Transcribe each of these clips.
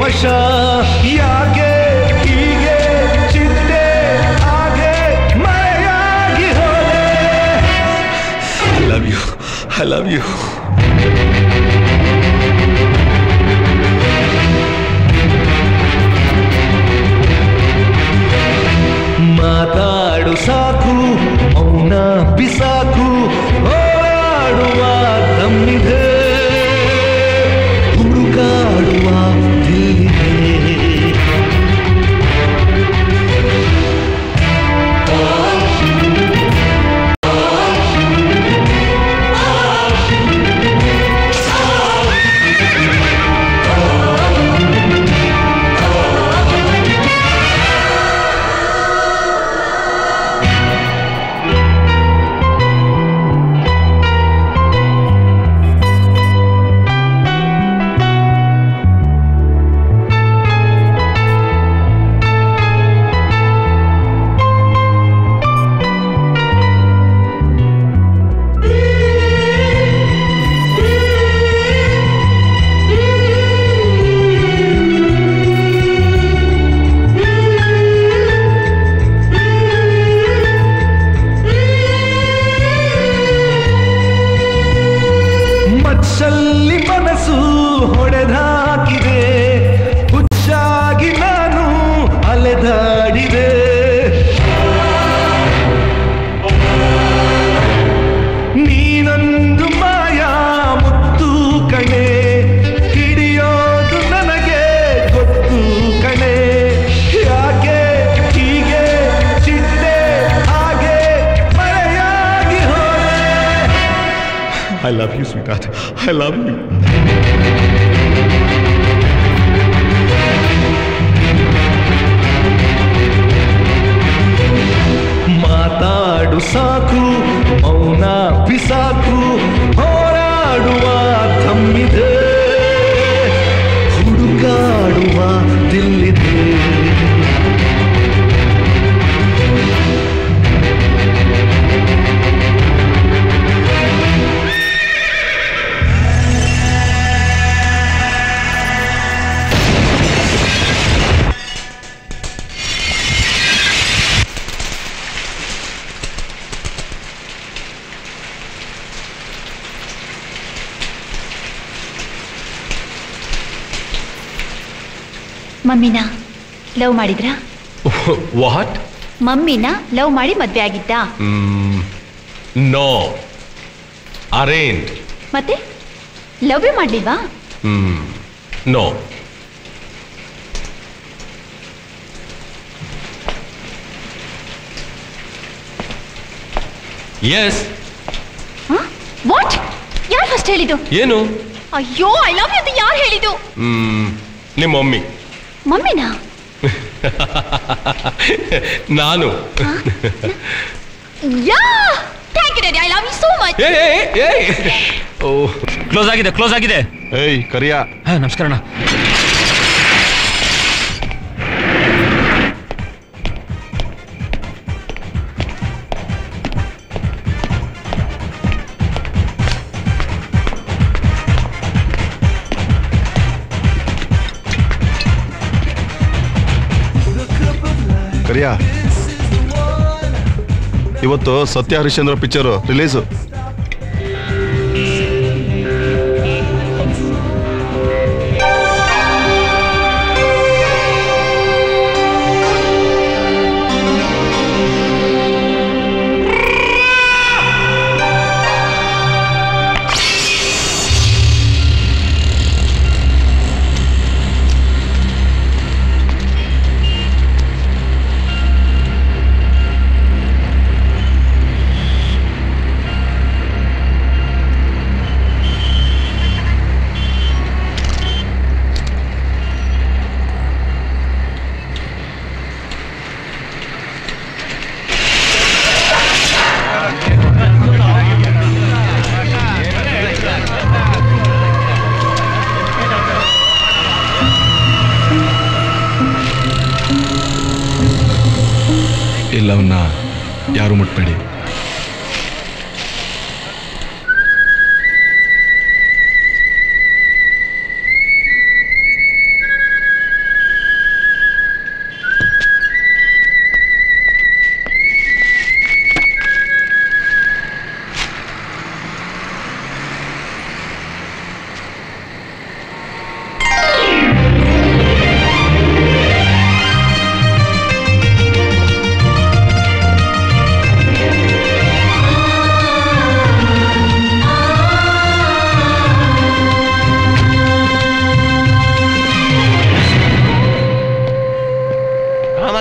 ವಶ ಯಾಕೆ ಹೀಗೆ ಚಿಟ್ಟೆ ಹಾಗೆ ಮರೆಯಾಗಿ ಹೋದೆ I love you I love you ಮಾತಾಡು ಸಾಕು ಮೌನ ಬಿಸಾಕು ಹೋರಾಡುವ ತಮ್ಮಿದೆ ಹುಡುಕಾಡುವ ದಿಲ್ಲಿದೆ ಮಚ್ಚಲ್ಲಿ ಮನಸ್ಸು ಹೊಡೆದಾಕಿದೆ ಹುಚ್ಚಾಗಿ ನಾನು ಅಲೆದಾಡಿದೆ ನೀನೊಂದು ಮಾಯಾ ಮುತ್ತು ಕಣೆ ಹಿಡಿಯೋದು ನನಗೆ ಗೊತ್ತು ಕಣೆ ಯಾಕೆ ಹೀಗೆ ಚಿಟ್ಟೆ ಹಾಗೆ ಮರೆಯಾಗಿ ಹೋದೆ I love you, sweetheart. I love you. ಮಾತಾಡು ಸಾಕು ಮೌನ ಬಿಸಾಕು ಹೋರಾಡುವ ತಮ್ಮಿದೆ ಹುಡುಕಾಡುವ ದಿಲ್ಲಿದೆ ಮಮ್ಮಿನ ಲವ್ ಮಾಡಿದ್ರಾ ವಾಟ್ ಮಮ್ಮಿನ ಲವ್ ಮಾಡಿ ಮದ್ವೆ ಆಗಿದ್ದಾ ನೋ ಅರೇಂಜ್ ಮತ್ತೆ ಲವ್ ಮಾಡ್ಲಿಲ್ವಾ ನೋ ಎಸ್ ವಾಟ್ ಯಾರು ಫಸ್ಟ್ ಹೇಳಿದ್ದು ಏನು ಅಯ್ಯೋ ಐ ಲವ್ ಯು ಅಂತ ಯಾರು ಹೇಳಿದ್ದು ಹ್ಮ್, ನಿಮ್ಮ ಮಮ್ಮಿ ಮಮ್ಮಿನ ನಾನು yeah thank you daddy I love you so much ಏ, ಏ, ಏ, ಏ. ಓ ಕ್ಲೋಸ್ ಆಗಿದೆ ಕ್ಲೋಸ್ ಆಗಿದೆ ಏಯ್ ಕರಿಯ ಹಾ ನಮಸ್ಕಾರ ಅಣ್ಣ ಕರಿಯ ಇವತ್ತು ಸತ್ಯ ಹರಿಶ್ಚಂದ್ರ ಪಿಕ್ಚರು ರಿಲೀಸು ಎಲ್ಲವನ್ನ ಯಾರು ಮುಟ್ಬೇಡಿ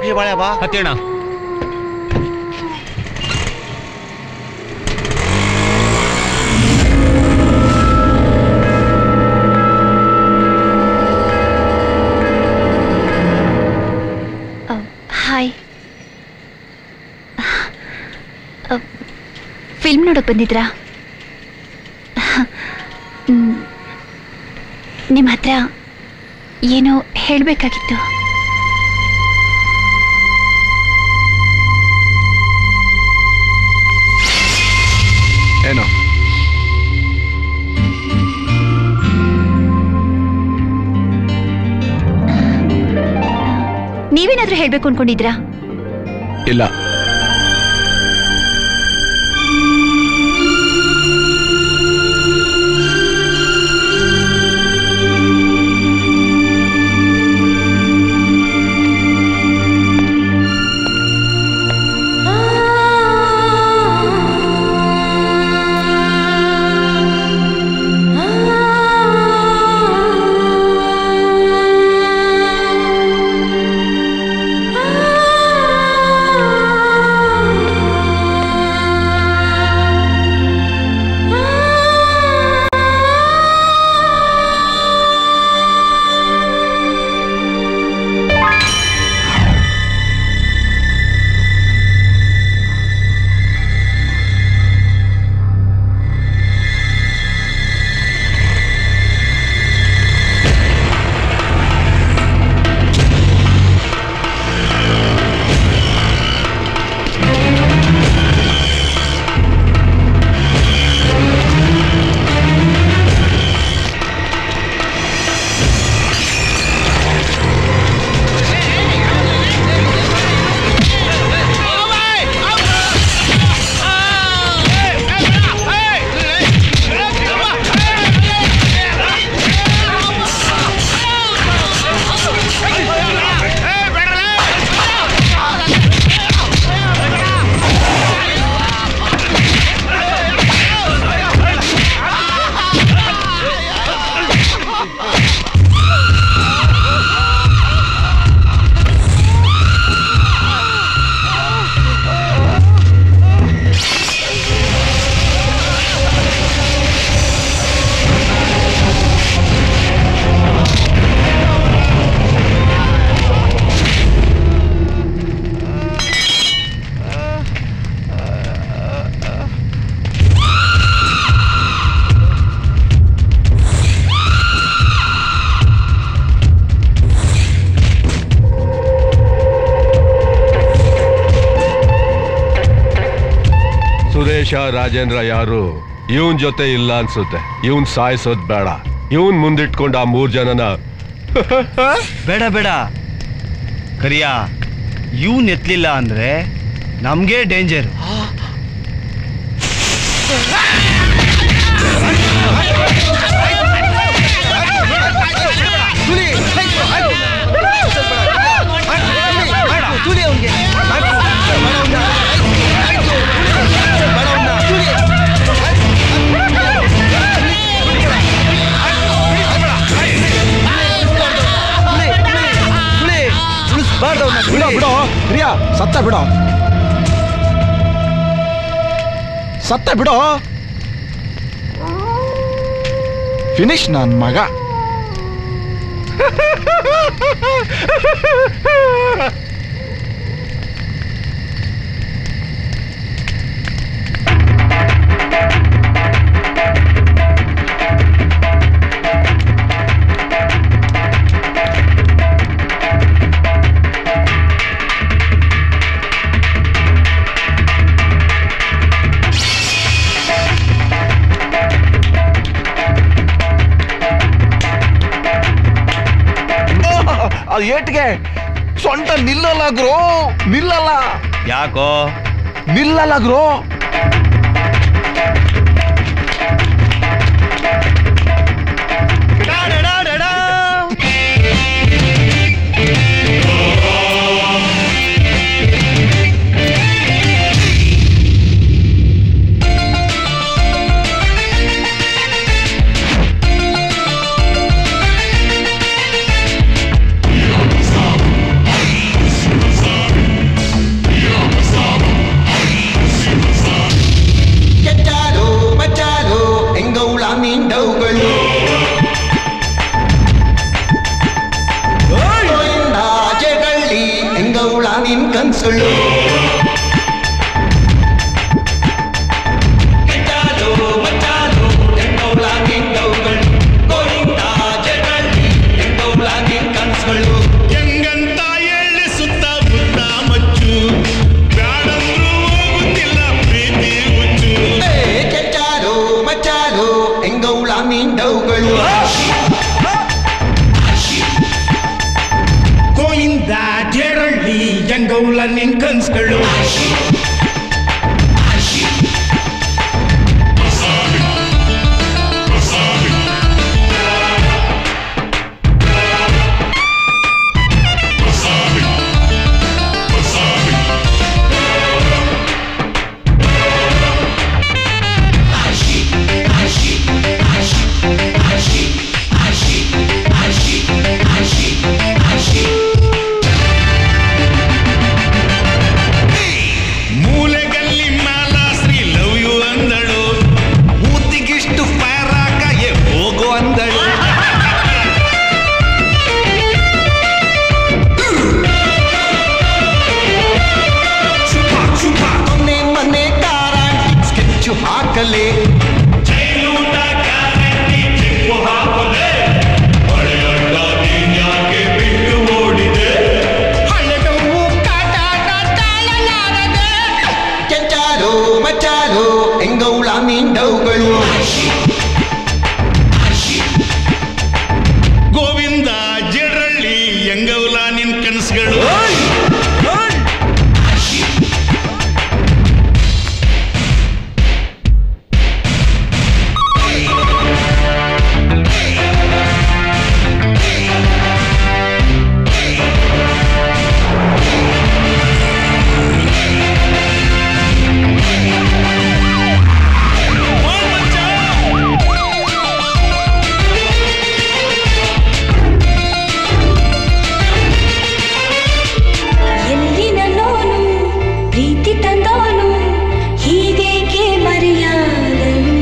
ದ್ರಾಕ್ಷಿ ಬಾಳೆ ಬಾ ಹತ್ತೇಣ ಹಾಯ್ ಫಿಲ್ಮ್ ನೋಡೋಕೆ ಬಂದಿದ್ರಾ ನಿಮ್ಮ ಹತ್ರ ಏನೋ ಹೇಳಬೇಕಾಗಿತ್ತು ಏನು ನೀವೇನಾದ್ರೂ ಹೇಳಬೇಕು ಅನ್ಕೊಂಡಿದ್ರಾ ಇಲ್ಲ ಸುರೇಶ ರಾಜೇಂದ್ರ ಯಾರು ಇವನ್ ಜೊತೆ ಇಲ್ಲ ಅನ್ಸುತ್ತೆ ಇವನ್ ಸಾಯಿಸೋದ್ ಬೇಡ ಇವನ್ ಮುಂದಿಟ್ಕೊಂಡು ಆ ಮೂರ್ ಜನನ ಬೇಡ ಬೇಡ ಕರಿಯ ಇವ್ನ್ ಎತ್ಲಿಲ್ಲ ಅಂದ್ರೆ ನಮ್ಗೆ ಡೇಂಜರ್ ಬಿಡೋ ಬಿಡೋ ಪ್ರಿಯಾ ಸತ್ತ ಬಿಡೋ ಸತ್ತ ಬಿಡೋ ಫಿನಿಶ್ ನನ್ ಮಗ ಅದು ಏಟ್ಗೆ ಸೊಂಟ ನಿಲ್ಲಲ್ಲ ಗ್ರೋ ನಿಲ್ಲಲ್ಲ ಯಾಕೋ ನಿಲ್ಲಲ್ಲ ಗ್ರೋ ಆ ನಿನ್ ಕನ್ಸುಗಳು ಹೆಂಗಂತ ಎಳ್ಳೆ ಸುತ್ತ ಬುದ್ಧ ಮಚ್ಚು ಬ್ಯಾಡಂದ್ರೂ ಹೋಗುತ್ತಿಲ್ಲ ಪ್ರೀತಿ ಹುಚ್ಚು ಕೆಚ್ಚಾರೋ ಮಚ್ಚಾರೋ ಹೆಂಗೌಳ ಮೀಂಡವುಗಳು ಗೋವಿಂದ ಜೇರಳ್ಳಿ ಹೆಂಗೌಲ ನಿನ್ ಕನ್ಸ್ಗಳು ಮೂಲೆಗಲ್ಲಿ ಮಾಲಾಶ್ರೀ ಲವ್ ಯು ಅಂದಳು ಮೂತಿಗಿಷ್ಟು ಫೈರ್ ಹಾಕಾಗೆ ಹೋಗು ಅಂದಳು ಮೊನ್ನೆ ಮೊನ್ನೆ ಕಾರ ಸ್ಕೆಚ್ಚು ಹಾಕಲೆ ಜೈಲೂಟ ಗ್ಯಾರಂಟಿ ಚಿಪ್ಪು ಹಾಕದೆ ಹಳೆಯಣ್ಣ ನೀನ್ಯಾಕೆ ಬಿಟ್ಟು ಓಡಿದೆ ಹಳೆದವು ಕಾಟಾಟ ತಾಳಲಾರದೆ ಕೆಚ್ಚಾರೋ ಮಚ್ಚಾರೋ ಹೆಂಗೌಳ ಮೀಂಡವುಗಳು ಗೋವಿಂದ ಜೇರಳ್ಳಿ ಹೆಂಗೌಲ ನಿನ್ ಕನಸುಗಳು ಎಲ್ಲಿನ ನೋನು ಪ್ರೀತಿ ತಂದೋನು ಹೀಗೇಕೆ ಮರೆಯಾದನು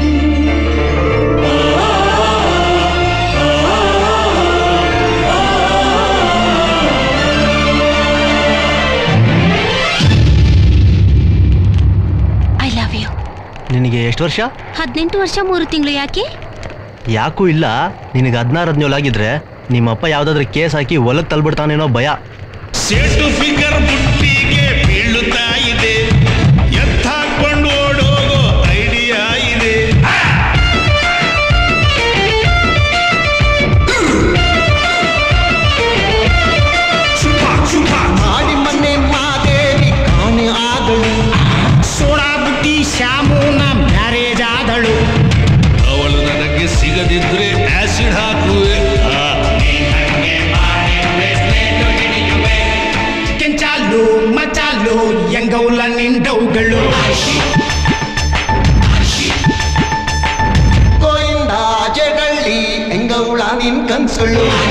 ಐ ಲವ್ ಯು ನಿನಗೆ ಎಷ್ಟು ವರ್ಷ ಹದಿನೆಂಟು ವರ್ಷ ಮೂರು ತಿಂಗಳು ಯಾಕೆ ಯಾಕೂ ಇಲ್ಲ ನಿನಗೆ ಹದಿನಾರು ಹದಿನೇಳು ಆಗಿದ್ರೆ ನಿಮ್ಮಪ್ಪ ಯಾವುದಾದ್ರೂ ಕೇಸ್ ಹಾಕಿ ಹೊಲಕ್ಕೆ ತಲ್ಬಿಡ್ತಾನೇನೋ ಭಯ ಸೇಟು ಫಿಗರ್ ಬುಟ್ಟಿಗೆ ಬೀಳುತ್ತಾ ಇದೆ ಎತ್ತಾಕೊಂಡು ಓಡೋಗೋ ಐಡಿಯಾ ಇದೆ ಮಾಡಿ ಮೊನ್ನೆ ಮಾದೇವಿ ಕಾಣೆ ಆದಳು ಸೋಡಾ ಬುಟ್ಟಿ ಶ್ಯಾಮುನ ಮ್ಯಾರೇಜ್ ಆದಳು ಅವಳು ನನಗೆ ಸಿಗದಿದ್ರೆ ಆಸಿಡ್ ಹಾಕುವೆ ಕೆಂಚಾಲು ಮಚಾಲು ಎಂಗೌಲ ನಿಂಡವುಗಳು ಗೋಯಿಂದ ಜಗಳ್ಳಿ ಹೆಂಗೌಳ ನಿನ್ ಕನ್ಸುಗಳು